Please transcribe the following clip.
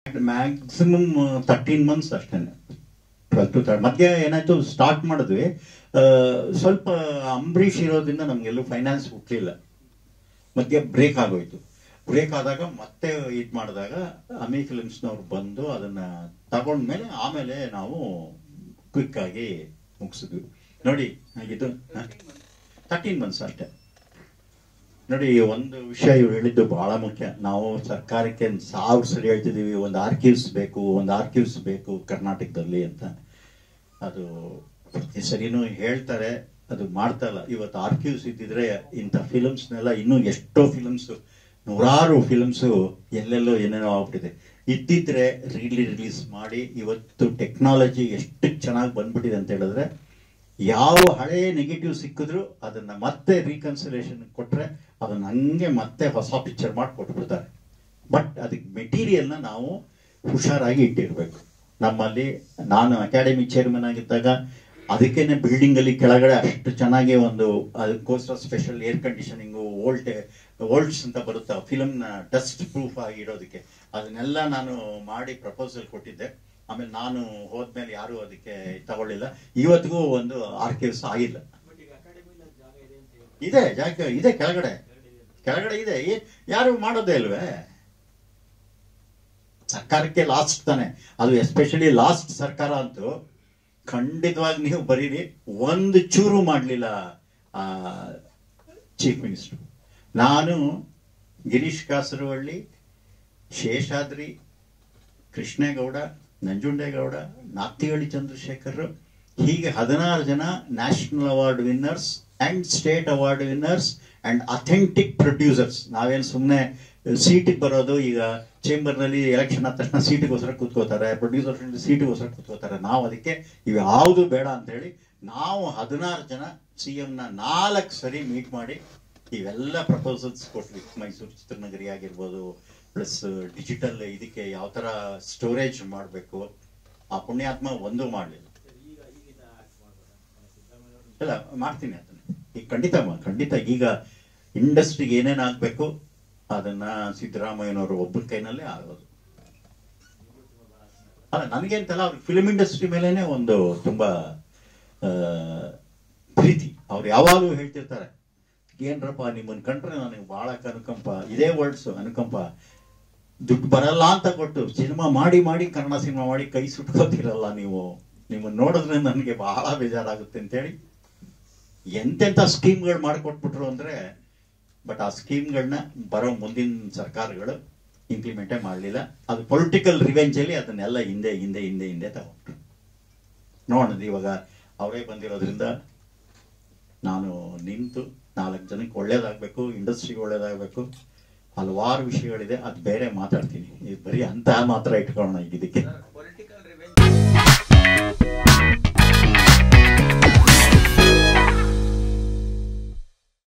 maximum thirteen months ಅಷ್ಟೇನೆ twelve to ಮಧ್ಯೆ ಏನಾಯ್ತು ಸ್ಟಾರ್ಟ್ ಮಾಡಿದ್ವಿ ಆ, ಸ್ವಲ್ಪ ಅಂಬರೀಷ್ ಇರೋದ್ರಿಂದ ನಮ್ಗೆಲ್ಲೂ ಫೈನಾನ್ಸ್ ಹುಟ್ಟಲಿಲ್ಲ ಮಧ್ಯೆ ಬ್ರೇಕ್ ಆಗೋಯ್ತು ಬ್ರೇಕ್ ಆದಾಗ ಮತ್ತೆ ಇದು ಮಾಡಿದಾಗ ಅಮಿ ಫಿಲ್ಮ್ಸ್ನವ್ರು ಬಂದು ಅದನ್ನ ತಗೊಂಡ್ಮೇಲೆ ಆಮೇಲೆ ನಾವು ಕ್ವಿಕ್ ಆಗಿ ಮುಗಿಸಿದ್ವಿ ನೋಡಿ ಇದು ತರ್ಟೀನ್ ಮಂತ್ಸ್ ಅಷ್ಟೇ ನೋಡಿ ಒಂದು ವಿಷಯ ಇವ್ರು ಹೇಳಿದ್ದು ಬಹಳ ಮುಖ್ಯ ನಾವು ಸರ್ಕಾರಕ್ಕೆ ಸಾವಿರ ಸರಿ ಹೇಳ್ತಿದೀವಿ ಒಂದು ಆರ್ಕಿವ್ಸ್ ಬೇಕು ಒಂದು ಆರ್ಕಿವ್ಸ್ ಬೇಕು ಕರ್ನಾಟಕದಲ್ಲಿ ಅಂತ ಅದು ಪ್ರತಿ ಸರಿನೂ ಹೇಳ್ತಾರೆ ಅದು ಮಾಡ್ತಾ ಇಲ್ಲ ಇವತ್ತು ಆರ್ಕಿವ್ಸ್ ಇದ್ದಿದ್ರೆ ಇಂಥ ಫಿಲಮ್ಸ್ನೆಲ್ಲ ಇನ್ನೂ ಎಷ್ಟೋ ಫಿಲಮ್ಸ್ ನೂರಾರು ಫಿಲಮ್ಸ್ ಎಲ್ಲೆಲ್ಲೋ ಏನೇನೋ ಆಗ್ಬಿಟ್ಟಿದೆ ಇದ್ದಿದ್ರೆ ರೀಲಿ ರಿಲೀಸ್ ಮಾಡಿ ಇವತ್ತು ಟೆಕ್ನಾಲಜಿ ಎಷ್ಟು ಚೆನ್ನಾಗಿ ಬಂದ್ಬಿಟ್ಟಿದೆ ಅಂತ ಹೇಳಿದ್ರೆ ಯಾವ ಹಳೆಯ ನೆಗೆಟಿವ್ ಸಿಕ್ಕಿದ್ರು ಅದನ್ನ ಮತ್ತೆ ರೀಕನ್ಸಿಲೇಷನ್ ಕೊಟ್ರೆ ಅದನ್ನ ಹಂಗೆ ಮತ್ತೆ ಹೊಸ ಪಿಕ್ಚರ್ ಮಾಡಿ ಕೊಟ್ಬಿಡ್ತಾರೆ ಬಟ್ ಅದಕ್ಕೆ ಮೆಟೀರಿಯಲ್ನ ನಾವು ಹುಷಾರಾಗಿ ಇಟ್ಟಿರ್ಬೇಕು ನಮ್ಮಲ್ಲಿ ನಾನು ಅಕಾಡೆಮಿ ಚೇರ್ಮನ್ ಆಗಿದ್ದಾಗ ಅದಕ್ಕೇನೆ ಬಿಲ್ಡಿಂಗ್ ಅಲ್ಲಿ ಕೆಳಗಡೆ ಅಷ್ಟು ಚೆನ್ನಾಗಿ ಒಂದು ಅದಕ್ಕೋಸ್ಕರ special air conditioning volt volts ಅಂತ ಬರುತ್ತೆ ಫಿಲಮ್ ನ ಡಸ್ಟ್ ಪ್ರೂಫ್ ಆಗಿ ಇಡೋದಕ್ಕೆ ಅದನ್ನೆಲ್ಲ ನಾನು ಮಾಡಿ ಪ್ರಪೋಸಲ್ ಕೊಟ್ಟಿದ್ದೆ ಆಮೇಲೆ ನಾನು ಹೋದ್ಮೇಲೆ ಯಾರು ಅದಕ್ಕೆ ತಗೊಳ್ಳಿಲ್ಲ ಇವತ್ತಿಗೂ ಒಂದು ಆರ್ಕಿವ್ಸ್ ಆಗಿಲ್ಲ ಇದೆ ಜಾಗ ಇದೆ ಕೆಳಗಡೆ ಕೆಳಗಡೆ ಇದೆ ಏ- ಯಾರು ಮಾಡೋದೇ ಇಲ್ವೇ ಸರ್ಕಾರಕ್ಕೆ ಲಾಸ್ಟ್ ತಾನೆ ಅದು ಎಸ್ಪೆಷಲಿ ಲಾಸ್ಟ್ ಸರ್ಕಾರ ಅಂತೂ ಖಂಡಿತವಾಗಿ ನೀವು ಬರೀರಿ ಒಂದು ಚೂರು ಮಾಡಲಿಲ್ಲ ಚೀಫ್ ಮಿನಿಸ್ಟರ್ ನಾನು ಗಿರೀಶ್ ಕಾಸರವಳ್ಳಿ ಶೇಷಾದ್ರಿ ಕೃಷ್ಣೇಗೌಡ ನಂಜುಂಡೇಗೌಡ ನಾತಿಹಳ್ಳಿ ಚಂದ್ರಶೇಖರ್ ಹೀಗೆ ಹದಿನಾರು ಜನ national award winners and state award winners and authentic producers ನಾವೇನು ಸುಮ್ಮನೆ ಸೀಟಿಗೆ ಬರೋದು ಈಗ ಚೇಂಬರ್ನಲ್ಲಿ ಎಲೆಕ್ಷನ್ ಆದ ತಕ್ಷಣ ಸೀಟಿಗೋಸ್ಕರ ಕೂತ್ಕೋತಾರೆ ಪ್ರೊಡ್ಯೂಸರ್ ಸೀಟಿಗೋಸ್ಕರ ಕೂತ್ಕೋತಾರೆ ನಾವು ಅದಕ್ಕೆ ಇವ್ಯಾವುದು ಬೇಡ ಅಂತ ಹೇಳಿ ನಾವು ಹದಿನಾರು ಜನ ಸಿ ನ ನಾಲ್ಕು ಸರಿ ಮೀಟ್ ಮಾಡಿ ಇವೆಲ್ಲ ಪ್ರಪೋಸಲ್ಸ್ ಕೊಟ್ವಿ ಮೈಸೂರು ಚಿತ್ರನಗರಿ ಆಗಿರ್ಬೋದು ಪ್ಲಸ್ ಡಿಜಿಟಲ್ ಇದಕ್ಕೆ ಯಾವ ತರ ಸ್ಟೋರೇಜ್ ಮಾಡಬೇಕು ಆ ಪುಣ್ಯಾತ್ಮ ಒಂದು ಮಾಡಲಿಲ್ಲ ಇಲ್ಲ ಮಾಡ್ತೀನಿ ಅದನ್ನ ಈಗ ಖಂಡಿತ ಮಾ- ಖಂಡಿತ ಈಗ ಇಂಡಸ್ಟ್ರಿಗೆ ಏನೇನ್ ಆಗ್ಬೇಕು ಅದನ್ನ ಸಿದ್ದರಾಮಯ್ಯನವರು ಒಬ್ಬರ ಕೈನಲ್ಲೇ ಆಗೋದು ಅಲ್ಲ ನನಗೆ ಅಂತಲ್ಲ ಅವ್ರಿಗೆ ಫಿಲ್ಮ್ ಇಂಡಸ್ಟ್ರಿ ಮೇಲೇನೆ ಒಂದು ತುಂಬಾ ಆ, ಪ್ರೀತಿ ಅವ್ರು ಯಾವಾಗಲೂ ಹೇಳ್ತಿರ್ತಾರೆ ಏನ್ರಪ್ಪ ನಿಮ್ಮನ್ನ ಕಂಡ್ರೆ ನನಗೆ ಬಹಳ ಅನುಕಂಪ ಇದೇ ವರ್ಡ್ಸ್ ಅನುಕಂಪ ದುಡ್ಡು ಬರಲ್ಲ ಅಂತ ಕೊಟ್ಟು ಸಿನಿಮಾ ಮಾಡಿ ಮಾಡಿ ಕನ್ನಡ ಸಿನಿಮಾ ಮಾಡಿ ಕೈ ಸುಟ್ಕೋತಿರಲ್ಲ ನೀವು ನಿಮ್ಮನ್ನ ನೋಡಿದ್ರೆ ನನಗೆ ಬಹಳ ಬೇಜಾರಾಗುತ್ತೆ ಅಂತೇಳಿ ಎಂತೆಂಥ ಸ್ಕೀಮ್ಗಳು ಮಾಡಿಕೊಟ್ಬಿಟ್ರು ಅಂದ್ರೆ ಬಟ್ ಆ ಸ್ಕೀಮ್ಗಳನ್ನ ಬರೋ ಮುಂದಿನ ಸರ್ಕಾರಗಳು ಇಂಪ್ಲಿಮೆಂಟೇ ಮಾಡಲಿಲ್ಲ ಅದು ಪೊಲಿಟಿಕಲ್ ರಿವೆಂಜ್ ಅಲ್ಲಿ ಅದನ್ನೆಲ್ಲ ಹಿಂದೆ ಹಿಂದೆ ಹಿಂದೆ ಹಿಂದೆ ತಗೊಂಡ್ರು ನೋಡೋಣ ಇವಾಗ ಅವರೇ ಬಂದಿರೋದ್ರಿಂದ ನಾನು ನಿಂತು ನಾಲ್ಕು ಜನಕ್ಕೆ ಒಳ್ಳೇದಾಗಬೇಕು ಇಂಡಸ್ಟ್ರಿಗೆ ಒಳ್ಳೇದಾಗಬೇಕು ಹಲವಾರು ವಿಷಯಗಳಿದೆ ಅದು ಬೇರೆ ಮಾತಾಡ್ತೀನಿ ಇದು ಬರೀ ಅಂತಹ ಮಾತ್ರ ಇಟ್ಕೊಳ್ಳೋಣ ಈಗ ಇದಕ್ಕೆ